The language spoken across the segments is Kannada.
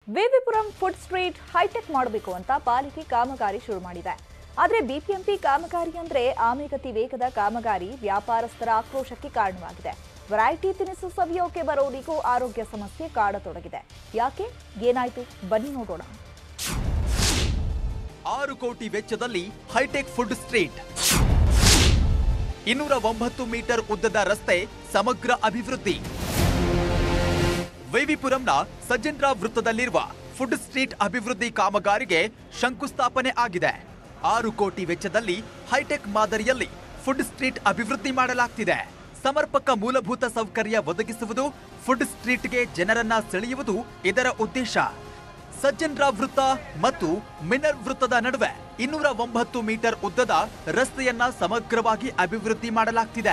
ವಿವಿಪುರಂ ಫುಡ್ ಸ್ಟ್ರೀಟ್ ಹೈಟೆಕ್ ಮಾಡಬೇಕು ಅಂತ ಪಾಲಿಕೆ ಕಾಮಗಾರಿ ಶುರು ಮಾಡಿದೆ ಆದರೆ ಬಿಬಿಎಂಪಿ ಕಾಮಗಾರಿ ಅಂದ್ರೆ ಆಮೆಗತಿ ವೇಗದ ಕಾಮಗಾರಿ ವ್ಯಾಪಾರಸ್ಥರ ಆಕ್ರೋಶಕ್ಕೆ ಕಾರಣವಾಗಿದೆ ವೆರೈಟಿ ತಿನಿಸು ಸವಿಯೋಕೆ ಬರೋರಿಗೂ ಆರೋಗ್ಯ ಸಮಸ್ಯೆ ಕಾಡತೊಡಗಿದೆ ಯಾಕೆ ಏನಾಯ್ತು ಬನ್ನಿ ನೋಡೋಣ ಆರು ಕೋಟಿ ವೆಚ್ಚದಲ್ಲಿ ಹೈಟೆಕ್ ಫುಡ್ ಸ್ಟ್ರೀಟ್ ಇನ್ನೂರ ಒಂಬತ್ತು ಮೀಟರ್ ಉದ್ದದ ರಸ್ತೆ ಸಮಗ್ರ ಅಭಿವೃದ್ಧಿ ವಿವಿಪುರಂನ ಸಜ್ಜನ್ರ ವೃತ್ತದಲ್ಲಿರುವ ಫುಡ್ ಸ್ಟ್ರೀಟ್ ಅಭಿವೃದ್ಧಿ ಕಾಮಗಾರಿಗೆ ಶಂಕುಸ್ಥಾಪನೆ ಆಗಿದೆ ಆರು ಕೋಟಿ ವೆಚ್ಚದಲ್ಲಿ ಹೈಟೆಕ್ ಮಾದರಿಯಲ್ಲಿ ಫುಡ್ ಸ್ಟ್ರೀಟ್ ಅಭಿವೃದ್ಧಿ ಮಾಡಲಾಗ್ತಿದೆ ಸಮರ್ಪಕ ಮೂಲಭೂತ ಸೌಕರ್ಯ ಒದಗಿಸುವುದು ಫುಡ್ ಸ್ಟ್ರೀಟ್ಗೆ ಜನರನ್ನ ಸೆಳೆಯುವುದು ಇದರ ಉದ್ದೇಶ ಸಜ್ಜನ್ರ ವೃತ್ತ ಮತ್ತು ಮಿನರ್ ವೃತ್ತದ ನಡುವೆ ಇನ್ನೂರ ಒಂಬತ್ತು ಮೀಟರ್ ಉದ್ದದ ರಸ್ತೆಯನ್ನ ಸಮಗ್ರವಾಗಿ ಅಭಿವೃದ್ಧಿ ಮಾಡಲಾಗ್ತಿದೆ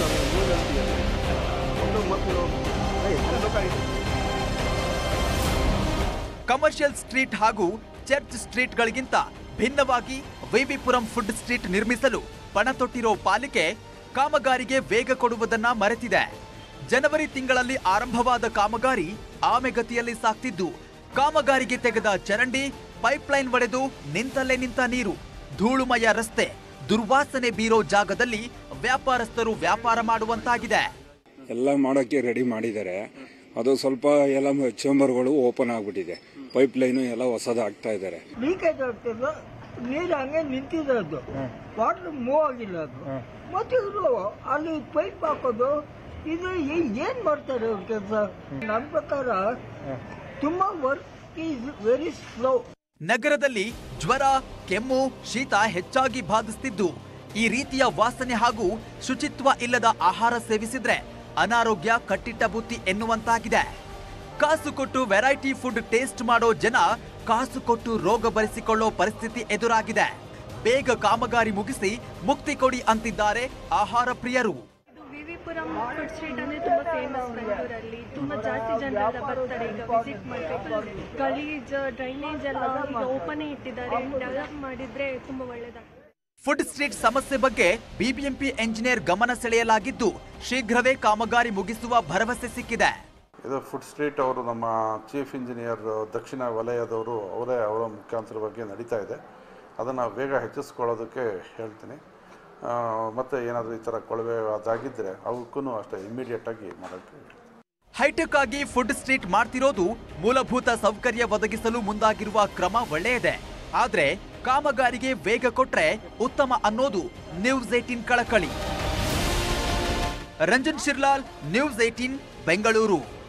ಕಮರ್ಷಿಯಲ್ ಸ್ಟ್ರೀಟ್ ಹಾಗೂ ಚರ್ಚ್ ಸ್ಟ್ರೀಟ್ಗಳಿಗಿಂತ ಭಿನ್ನವಾಗಿ ವಿವಿಪುರಂ ಫುಡ್ ಸ್ಟ್ರೀಟ್ ನಿರ್ಮಿಸಲು ಪಣ ತೊಟ್ಟಿರೋ ಪಾಲಿಕೆ ಕಾಮಗಾರಿಗೆ ವೇಗ ಕೊಡುವುದನ್ನ ಮರೆತಿದೆ ಜನವರಿ ತಿಂಗಳಲ್ಲಿ ಆರಂಭವಾದ ಕಾಮಗಾರಿ ಆಮೆಗತಿಯಲ್ಲಿ ಸಾಗ್ತಿದ್ದು ಕಾಮಗಾರಿಗೆ ತೆಗೆದ ಚರಂಡಿ ಪೈಪ್ಲೈನ್ ಒಡೆದು ನಿಂತಲ್ಲೇ ನಿಂತ ನೀರು ಧೂಳುಮಯ ರಸ್ತೆ ದುರ್ವಾಸನೆ ಬೀರೋ ಜಾಗದಲ್ಲಿ ವ್ಯಾಪಾರಸ್ಥರು ವ್ಯಾಪಾರ ಮಾಡುವಂತಾಗಿದೆ ಎಲ್ಲ ಮಾಡೋಕ್ಕೆ ರೆಡಿ ಮಾಡಿದ್ದಾರೆ ಅದು ಸ್ವಲ್ಪ ಎಲ್ಲ ಚೇಂಬರ್ಗಳು ಓಪನ್ ಆಗ್ಬಿಟ್ಟಿದೆ ಪೈಪ್ ಲೈನು ಎಲ್ಲ ಹೊಸದು ಆಗ್ತಾ ಇದ್ದಾರೆ ಲೀಕೇಜ್ ಆಗ್ತದ ನೀರು ಹಂಗೆ ನಿಂತಿರೋದು ವಾಟರ್ ಮೂವ್ ಆಗಿಲ್ಲ ಅದು ಮತ್ತೆ ಇವರು ಅಲ್ಲಿ ಪೈಪ್ ಹಾಕೋದು ಇದು ಏ- ಏನ್ ಮಾಡ್ತಾರೆ ಅವ್ರ ಕೆಲಸ ನನ್ನ ಪ್ರಕಾರ ತುಂಬಾ ವರ್ಕ್ ಈಸ್ ವೆರಿ ಸ್ಲೋ ನಗರದಲ್ಲಿ ಜ್ವರ ಕೆಮ್ಮು ಶೀತ ಹೆಚ್ಚಾಗಿ ಬಾಧಿಸುತ್ತಿದ್ದು ಈ ರೀತಿಯ ವಾಸನೆ ಹಾಗೂ ಶುಚಿತ್ವ ಇಲ್ಲದ ಆಹಾರ ಸೇವಿಸಿದ್ರೆ ಅನಾರೋಗ್ಯ ಕಟ್ಟಿಟ್ಟ ಬುತ್ತಿ ಎನ್ನುವಂತಾಗಿದೆ ಕಾಸು ಕೊಟ್ಟು ವೆರೈಟಿ ಫುಡ್ ಟೇಸ್ಟ್ ಮಾಡೋ ಜನ ಕಾಸು ಕೊಟ್ಟು ರೋಗ ಬರೆಸಿಕೊಳ್ಳೋ ಪರಿಸ್ಥಿತಿ ಎದುರಾಗಿದೆ ಬೇಗ ಕಾಮಗಾರಿ ಮುಗಿಸಿ ಮುಕ್ತಿ ಕೊಡಿ ಅಂತಿದ್ದಾರೆ ಆಹಾರ ಪ್ರಿಯರು ಇದು ವಿವಿಪುರಂ ಫುಡ್ ಸ್ಟ್ರೀಟ್ ಅಂದ್ರೆ ತುಂಬಾ ಫೇಮಸ್ ಬೆಂಗಳೂರಲ್ಲಿ ತುಂಬಾ ಜಾಸ್ತಿ ಜನರೆಲ್ಲ ಬರ್ತಾರೆ ಈಗ ವಿಸಿಟ್ ಮಾಡ್ಬೇಕು ಗಲೀಜ್ ಡ್ರೈನೇಜ್ ಎಲ್ಲ ಈಗ ಓಪನ್ ಇಟ್ಟಿದ್ದಾರೆ ಡೆವಲಪ್ ಮಾಡಿದ್ರೆ ತುಂಬಾ ಒಳ್ಳೇದಾಗ್ತದೆ ಫುಡ್ ಸ್ಟ್ರೀಟ್ ಸಮಸ್ಯೆ ಬಗ್ಗೆ ಬಿಬಿಎಂಪಿ ಎಂಜಿನಿಯರ್ ಗಮನ ಸೆಳೆಯಲಾಗಿದ್ದು ಶೀಘ್ರವೇ ಕಾಮಗಾರಿ ಮುಗಿಸುವ ಭರವಸೆ ಸಿಕ್ಕಿದೆ ಇದು ಫುಡ್ ಸ್ಟ್ರೀಟ್ ಅವರು ನಮ್ಮ ಚೀಫ್ ಇಂಜಿನಿಯರ್ ದಕ್ಷಿಣ ವಲಯದವರು ಅವರೇ ಅವರ ಮುಖ್ಯಾಂಶವಾಗಿ ನಡೀತಾ ಇದೆ ಅದನ್ನು ಬೇಗ ಹೆಚ್ಚಿಸ್ಕೊಳ್ಳೋದಕ್ಕೆ ಹೇಳ್ತೀನಿ ಆ, ಮತ್ತೆ ಏನಾದರೂ ಈ ಥರ ಕೊಳವೆ ಅದಾಗಿದ್ದರೆ ಅವಕ್ಕೂ ಅಷ್ಟೇ ಇಮ್ಮಿಡಿಯೇಟಾಗಿ ಮಾಡೋಕ್ಕೆ ಹೇಳ್ತೀನಿ. ಹೈಟೆಕ್ ಆಗಿ ಫುಡ್ ಸ್ಟ್ರೀಟ್ ಮಾಡ್ತಿರೋದು ಮೂಲಭೂತ ಸೌಕರ್ಯ ಒದಗಿಸಲು ಮುಂದಾಗಿರುವ ಕ್ರಮ ಒಳ್ಳೆಯದೇ ಆದ್ರೆ ಕಾಮಗಾರಿಗೆ ವೇಗ ಕೊಟ್ರೆ ಉತ್ತಮ ಅನ್ನೋದು ನ್ಯೂಸ್ ಏಟೀನ್ ಕಳಕಳಿ ರಂಜನ್ ಶಿರ್ಲಾಲ್ ನ್ಯೂಸ್ ಏಟೀನ್ ಬೆಂಗಳೂರು